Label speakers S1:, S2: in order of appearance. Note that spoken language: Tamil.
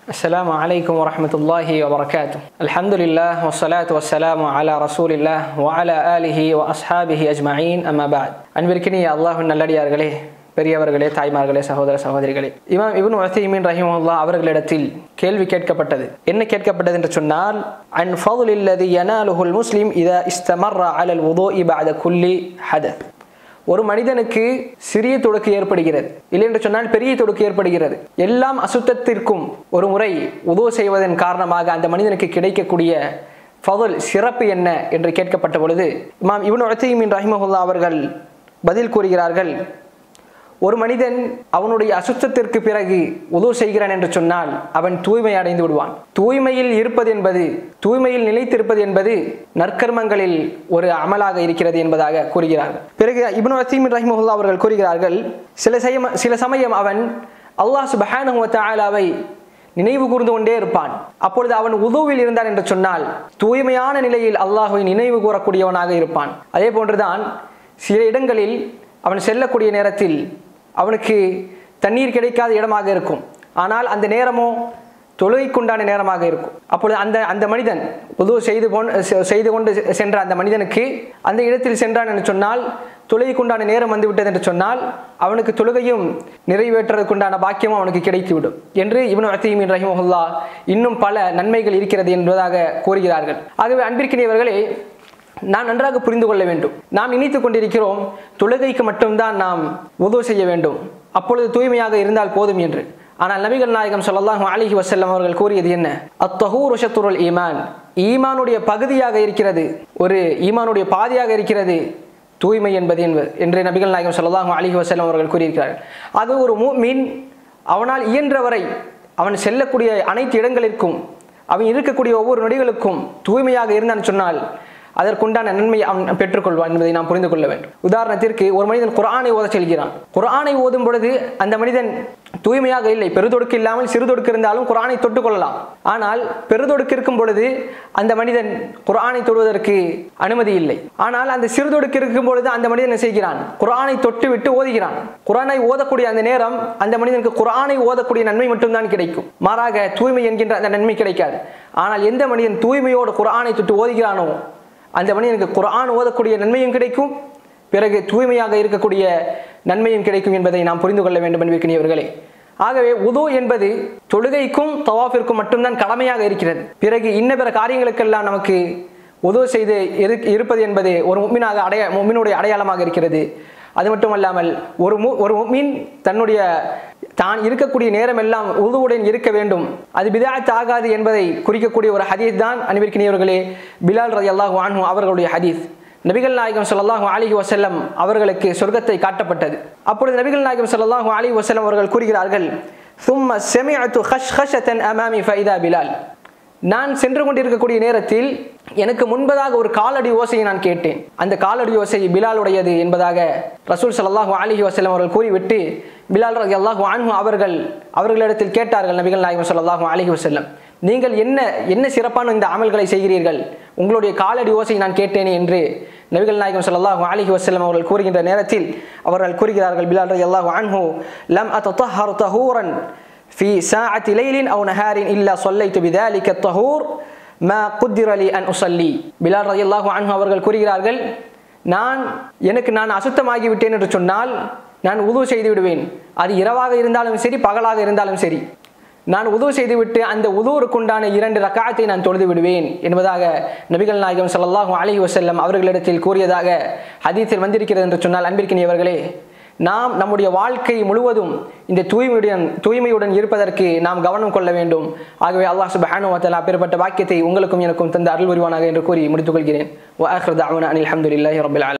S1: السلام عليكم ورحمة الله وبركاته الحمد لله والصلاة والسلام على رسول الله وعلى آله وأصحابه أجمعين أما بعد அன்பிற்கினிய அல்லாஹ் நல்லடியார்களே பெரியவர்களே தாய்மார்களே சகோதர சகோதரிகளே இமாம் இப்னு உசைமின் ரஹிமஹுல்லா அவர்களிடத்தில் கேள்வி கேட்கப்பட்டது என்ன கேட்கப்பட்டது என்று சொன்னால் அன் ஃபதுலில்லதி யனாலுஹுல் முஸ்லிம் இதா இஸ்தமர்ர அலல் உதோஇ பஅத குல்லி ஹதத் ஒரு மனிதனுக்கு சிறிய தொடுக்கு ஏற்படுகிறது இல்லை என்று சொன்னால் பெரிய தொடுக்கு ஏற்படுகிறது எல்லாம் அசுத்தத்திற்கும் ஒரு முறை உதவு செய்வதன் காரணமாக அந்த மனிதனுக்கு கிடைக்கக்கூடிய ஃபதுல் சிறப்பு என்ன என்று கேட்கப்பட்ட பொழுது இமாம் இவனு உத்தீமின் ரஹிமஹுல்லா அவர்கள் பதில் கூறுகிறார்கள் ஒரு மனிதன் அவனுடைய அசுத்தத்திற்கு பிறகு உதவு செய்கிறான் என்று சொன்னால் அவன் தூய்மை அடைந்து விடுவான் தூய்மையில் இருப்பது என்பது தூய்மையில் நிலைத்திருப்பது என்பது நற்கர்மங்களில் ஒரு அமலாக இருக்கிறது என்பதாக கூறுகிறார்கள் பிறகு இப்னு வசீமின் ரஹிமஹுல்லா அவர்கள் கூறுகிறார்கள் சில சமயம் சில சமயம் அவன் அல்லாஹ் சுபஹானஹு தாலாவை நினைவு கூர்ந்து கொண்டே இருப்பான் அப்பொழுது அவன் உதவில் இருந்தான் என்று சொன்னால் தூய்மையான நிலையில் அல்லாஹுவை நினைவு கூறக்கூடியவனாக இருப்பான் அதே போன்றுதான் சில இடங்களில் அவன் செல்லக்கூடிய நேரத்தில் அவனுக்கு தண்ணீர் கிடைக்காத இடமாக இருக்கும் ஆனால் அந்த நேரமோ தொழுகைக்குண்டான நேரமாக இருக்கும் அப்பொழுது அந்த அந்த மனிதன் உதவு செய்து கொண் செய்து கொண்டு சென்ற அந்த மனிதனுக்கு அந்த இடத்தில் சென்றான் என்று சொன்னால் தொழுகைக்குண்டான நேரம் வந்துவிட்டது என்று சொன்னால் அவனுக்கு தொழுகையும் நிறைவேற்றுவதற்குண்டான பாக்கியமும் அவனுக்கு கிடைத்துவிடும் என்று இவனு அத்தீமின் ரஹிமஹுல்லா இன்னும் பல நன்மைகள் இருக்கிறது என்பதாக கூறுகிறார்கள் ஆகவே அன்பிற்கினியவர்களே நாம் நன்றாக புரிந்து கொள்ள வேண்டும் நாம் நினைத்து கொண்டிருக்கிறோம் தொழுகைக்கு மட்டும்தான் நாம் உதவு செய்ய வேண்டும் அப்பொழுது தூய்மையாக இருந்தால் போதும் என்று ஆனால் நபிகள் நாயகம் சொல்லலாம் அலிஹி வசல்லம் அவர்கள் கூறியது என்ன அத்தஹூர் உஷத்துருல் ஈமான் ஈமானுடைய பகுதியாக இருக்கிறது ஒரு ஈமானுடைய பாதியாக இருக்கிறது தூய்மை என்பது என்பது என்று நபிகள் நாயகம் சொல்லலாம் அலிஹி வசல்லம் அவர்கள் கூறியிருக்கிறார்கள் அது ஒரு மீன் அவனால் இயன்றவரை அவன் செல்லக்கூடிய அனைத்து இடங்களிற்கும் அவன் இருக்கக்கூடிய ஒவ்வொரு நொடிகளுக்கும் தூய்மையாக இருந்தான் சொன்னால் அதற்குண்டான நன்மை அவன் பெற்றுக்கொள்வான் என்பதை நாம் புரிந்து கொள்ள வேண்டும் உதாரணத்திற்கு ஒரு மனிதன் குரானை ஓத செல்கிறான் குரானை ஓதும் பொழுது அந்த மனிதன் தூய்மையாக இல்லை பெருதொடுக்கு இல்லாமல் சிறுதொடுக்கு இருந்தாலும் குரானை தொட்டுக் கொள்ளலாம் ஆனால் பெருதொடுக்கு இருக்கும் பொழுது அந்த மனிதன் குரானை தொடுவதற்கு அனுமதி இல்லை ஆனால் அந்த சிறுதொடுக்கு இருக்கும் பொழுது அந்த மனிதன் என்ன செய்கிறான் குரானை தொட்டு விட்டு ஓதுகிறான் குரானை ஓதக்கூடிய அந்த நேரம் அந்த மனிதனுக்கு குரானை ஓதக்கூடிய நன்மை மட்டும்தான் கிடைக்கும் மாறாக தூய்மை என்கின்ற அந்த நன்மை கிடைக்காது ஆனால் எந்த மனிதன் தூய்மையோடு குரானை தொட்டு ஓதுகிறானோ அந்த மனிதனுக்கு குரான் ஓதக்கூடிய நன்மையும் கிடைக்கும் பிறகு தூய்மையாக இருக்கக்கூடிய நன்மையும் கிடைக்கும் என்பதை நாம் புரிந்து கொள்ள வேண்டும் என்பதற்கினியவர்களே ஆகவே உது என்பது தொழுகைக்கும் தவாஃபிற்கும் மட்டும்தான் கடமையாக இருக்கிறது பிறகு இன்ன பிற காரியங்களுக்கெல்லாம் நமக்கு உதவு செய்து இருப்பது என்பது ஒரு மும்மினாக அடைய மும்மினுடைய அடையாளமாக இருக்கிறது அது மட்டுமல்லாமல் ஒரு மு ஒரு மீன் தன்னுடைய தான் இருக்கக்கூடிய நேரம் எல்லாம் உதுவுடன் இருக்க வேண்டும் அது பிதாத் ஆகாது என்பதை குறிக்கக்கூடிய ஒரு ஹதீஸ் தான் அன்பிற்கினியவர்களே பிலால் ரதி அல்லாஹ் வான்ஹூ அவர்களுடைய ஹதீஸ் நபிகள் நாயகம் சொல்லல்லாஹு அலிஹி வசல்லம் அவர்களுக்கு சொர்க்கத்தை காட்டப்பட்டது அப்பொழுது நபிகள் நாயகம் சொல்லல்லாஹு அலிஹி வசல்லம் அவர்கள் கூறுகிறார்கள் சும்ம செமிஅத்து ஹஷ் ஹஷத்தன் அமாமி ஃபைதா பிலால் நான் சென்று கொண்டிருக்கக்கூடிய நேரத்தில் எனக்கு முன்பதாக ஒரு காலடி ஓசையை நான் கேட்டேன் அந்த காலடி ஓசை பிலாலுடையது என்பதாக ரசூல் சல்லாஹூ அலிஹி வசலம் அவர்கள் கூறிவிட்டு பிலால் ரதி அல்லாஹூ அன்ஹு அவர்கள் அவர்களிடத்தில் கேட்டார்கள் நபிகள் நாயகம் சல்லாஹூ அலிஹி வசல்லம் நீங்கள் என்ன என்ன சிறப்பான இந்த அமல்களை செய்கிறீர்கள் உங்களுடைய காலடி ஓசை நான் கேட்டேனே என்று நபிகள் நாயகம் சல்லாஹூ அலிஹி வசல்லம் அவர்கள் கூறுகின்ற நேரத்தில் அவர்கள் கூறுகிறார்கள் பிலால் ரதி அல்லாஹூ அன்ஹு லம் அத்தஹர் தஹூரன் في ساعة ليل أو نهار إلا صليت بذلك الطهور ما قدر لي أن أصلي பிலால் ரதி அல்லாஹு அன்ஹு அவர்கள் கூறுகிறார்கள் நான் எனக்கு நான் அசுத்தமாகி விட்டேன் என்று சொன்னால் நான் உதவு செய்து விடுவேன் அது இரவாக இருந்தாலும் சரி பகலாக இருந்தாலும் சரி நான் உதவு செய்துவிட்டு அந்த உதவுக்குண்டான இரண்டு ரக்காயத்தை நான் தொழுது விடுவேன் என்பதாக நபிகள் நாயகம் சல்லாஹூ அலஹி வசல்லம் அவர்களிடத்தில் கூறியதாக ஹதீத்தில் வந்திருக்கிறது என்று சொன்னால் அன்பிற்கினியவர்களே நாம் நம்முடைய வாழ்க்கை முழுவதும் இந்த தூய்மையுடன் தூய்மையுடன் இருப்பதற்கு நாம் கவனம் கொள்ள வேண்டும் ஆகவே அல்லாஹ் சுபஹானு வத்தலா அப்பேற்பட்ட வாக்கியத்தை உங்களுக்கும் எனக்கும் தந்த அருள் புரிவானாக என்று கூறி முடித்துக் கொள்கிறேன் அனில் அஹமதுல்லாஹி ரபில்